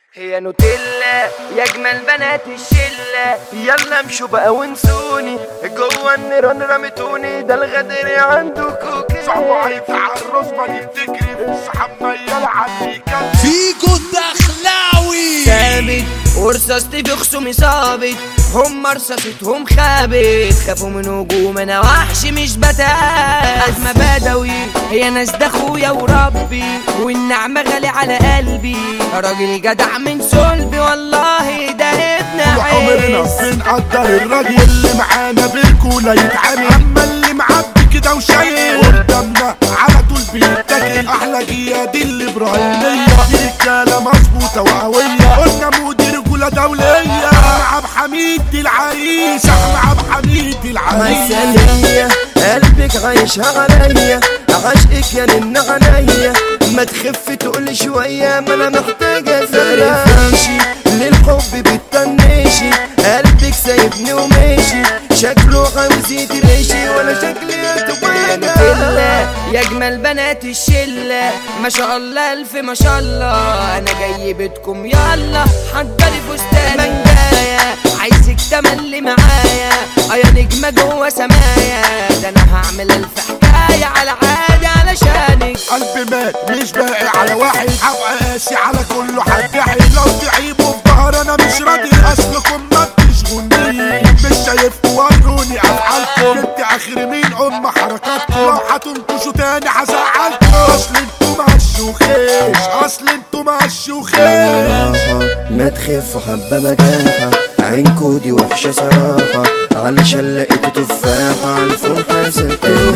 هي نوتيلا يا اجمل بنات الشله يلا امشوا بقى وانسوني جوه النيران رميتوني ده الغدر عنده كوكي صعب عليك عالرز ما تفتكري السحاب ميال عليك فيكو الدخلاوي ثابت ورصاصتي في خصومي صابت هم رصاصتهم خابت خافوا من هجوم انا وحش مش بتاز ما بدوي هي ناس ده اخويا وربي والنعمة غالي على قلبي راجل جدع من صلبي والله ده ابن عمرنا عز بنقدر الراجل اللي معانا برجولة يتعامل اما اللي معبي كده وشايل قدامنا على طول بيتاكل احلى جيادي الابراهيمية دي رجالة مظبوطة وقوية قلنا مودي رجولة دولية احنا عبد حميد دي العريس احنا عبد حميد دي العريس مثالية قلبك عايشها عليا عشقك يا نن عليا ما تخف تقول شوية ما انا محتاجة فرفيشي للحب بتطنشي قلبك سايبني وماشي شكله عاوز يترشي ولا شكلي يا يا اجمل بنات الشله ما شاء الله الف ما شاء الله انا جاي بيتكم يلا حضري فستان منجايا عايزك تملي معايا اه يا نجمه جوه سمايا ده انا هعمل الف حكايه على عادي علشانك قلبي مات مش باقي على واحد هبقى قاسي على كله هتجحي لو تعيبوا في ظهر انا مش راضي اصلكم ما بتشغلني مش شايف وروني افعالكم انت اخر مين ام حركاتكم لو هتنكشوا تاني هزعلكم اصل انتوا مع الشوخيش اصل انتوا مع الشوخيش ما تخفوا حبة مجاحة عينكو دي وحشة صراحة علشان لقيت تفاحة عالفون حاسب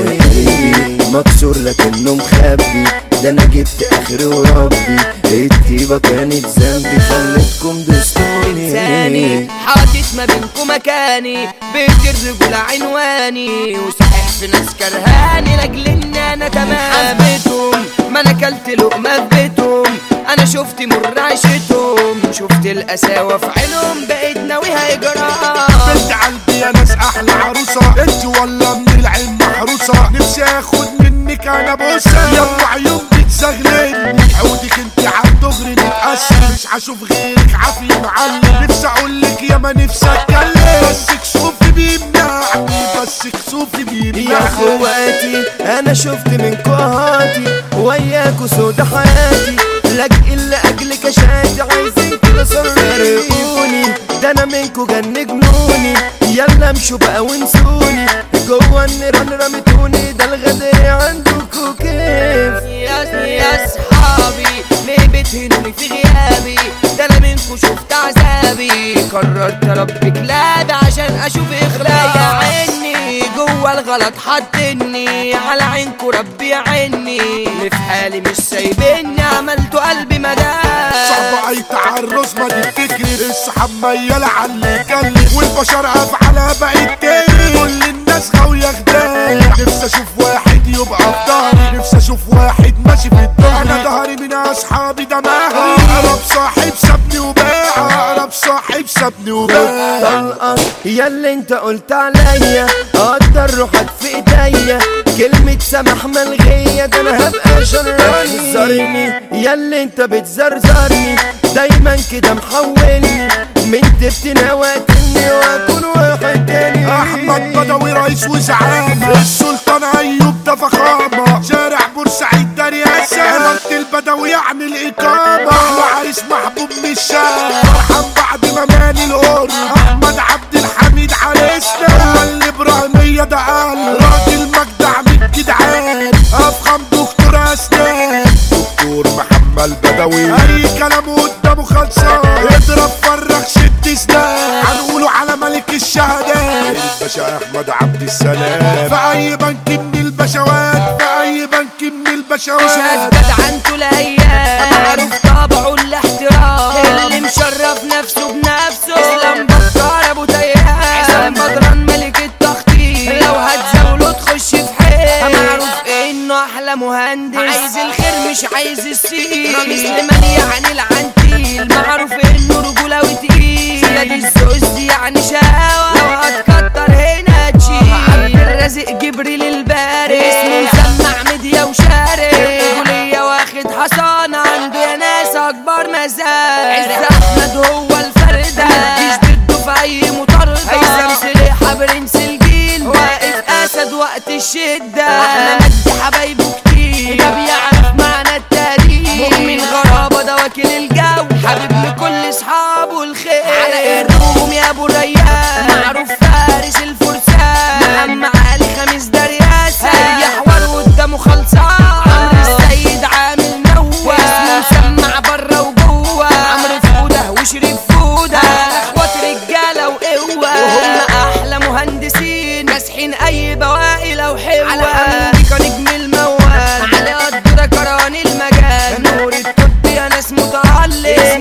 قلبي مكسور لكنه مخبي ده انا جبت اخري وربي الطيبة كانت ذنبي خليتكم لساني دستوني حاطط ما بينكم مكاني بيت الرجولة عنواني وصحيح في ناس كرهاني لاجل ان انا تمام حبيتهم ما انا اكلت لقمة في بيتهم انا شفت مر عيشتهم شفت القساوة في عينهم بقيت ناويها اجرام بنت قلبي يا ناس احلى عروسه انت ولا من العين محروسه نفسي اخد منك انا بوسه يلا عيون بتزغللني عودك انت عالدغري متأثر مش هشوف غيرك عافي معلم نفسي اقول لك يا ما نفسي اتكلم بس كسوفي بيمنعني بس كسوفي يا بيمنعني اخواتي انا شفت منكو اهاتي وياكو سود حياتي لاجئ الا اجلك اشاتي عايزين كده صرفوني ده انا منكو جن جنوني يلا امشوا بقى وانسوني جوه النيران رميتوني ده الغدر عندكوا كيف يا يا اصحابي ليه بتهنوني في غيابي ده انا منكو شفت عذابي قررت اربي كلاب عشان اشوف اخلاقي يا عيني جوه الغلط حطني على عينكو ربي عيني اللي في حالي مش سايبني عملتوا قلبي مدام صعب اي تعرض ما تفتكري السحاب ميالة على اللي يكلم والبشر افعالها بقت تاني كل الناس غاوية خداع نفسي اشوف واحد يبقى في ظهري نفسي اشوف واحد ماشي في الدنيا انا ظهري من اصحابي ده مهري اقرب صاحب سابني وباع اقرب صاحب سابني وباع طلقة يا اللي انت قلت عليا قدر روحك في ايديا كلمة سمح ملغية ده انا هبقى شراني زرني يا اللي انت بتزرزرني دايما كده محولني من تبتي نواتني واكون واحد تاني احمد بدوي رئيس وزعامة السلطان ايوب ده فخامة شارع بورسعيد ده رئاسة عمارة البدوي يعني الاقامة احلى عريس محبوب من الشارع فرحان بعد ما مالي القرب احمد عبد الحميد عريسنا هو الابراهيمية ده قال راجل مجدع من الجدعان افخم دكتور اسنان دكتور محمد بدوي اي كلام قدامه خلصان اضرب فرغ شد سنان هنقوله على ملك الشهادات الباشا احمد عبد السلام في اي بنك من البشوات في اي بنك من البشوات شدد عنته الايام معروف طبعه الاحترام اللي مشرف نفسه بنفسه اسلام بكار ابو تيام عصام بدران ملك التخطيط لو هتزاوله تخش في حيل معروف انه احلى مهندس عايز الخير مش عايز السيل رامي سليمان يعني العنتيل معروف انه رجوله وتقيل سياد الزوز يعني شقاوة لو هتكتر هنا تشيل عبد الرازق جبريل الباري اسمه مسمع ميديا وشارع رجولية واخد حصانة عنده يا ناس اكبر مزاج عز احمد هو الفردة مفيش ضده في اي مطاردة هيثم سريحة برنس الجيل واقف اسد وقت الشدة احنا مجدي حبايبه كتير ده بيعرف معنى التاريخ مؤمن غرابة ده واكل الجو حبيب لكل اصحابه الخير على الروم يا ابو ريان معروف فارس الفرسان اما علي خميس ده رياسة اي حوار قدامه خلصان عمرو السيد عامل نوى اسمه مسمع بره وجوه عمرو فودة وشريف فودة اخوات رجالة وقوة وهم احلى مهندسين ماسحين اي بواقي لو حلوة على امريكا نجم الموال على قدرة كراني المجال نور الطب يا ناس متعلق